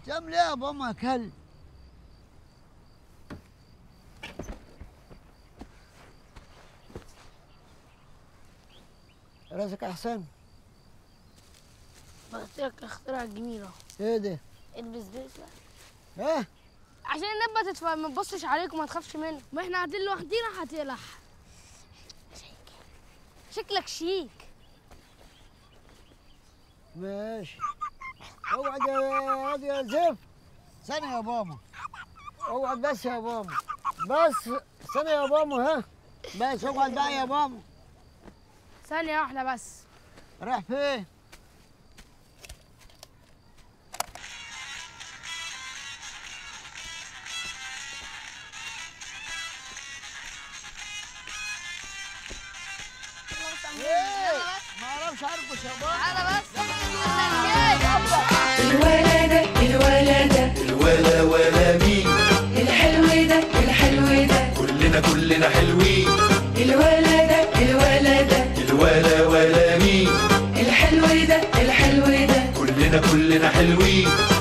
تعمل ايه يا بابا يا كلب راسك احسن قلت لك اختراع جميل اهو ايه ده البس دي ايه عشان النبة تتف... ما تبصش عليك وما تخافش منه ما احنا قاعدين لوحدينا هتقلح شكلك شيك ماشي اقعد يا اقعد يا زفت ثانية يا بابا اقعد بس يا بابا بس ثانية يا بابا ها بس اقعد بقى يا بابا ثانية واحدة بس رايح فين؟ ايه؟ ما اعرفش ارقص يا بابا انا بس الولد الولد الولا ولا مين الحلو ده الحلو ده كلنا كلنا حلوين الولد الولد الولا ولا مين الحلو ده الحلو ده كلنا كلنا حلوين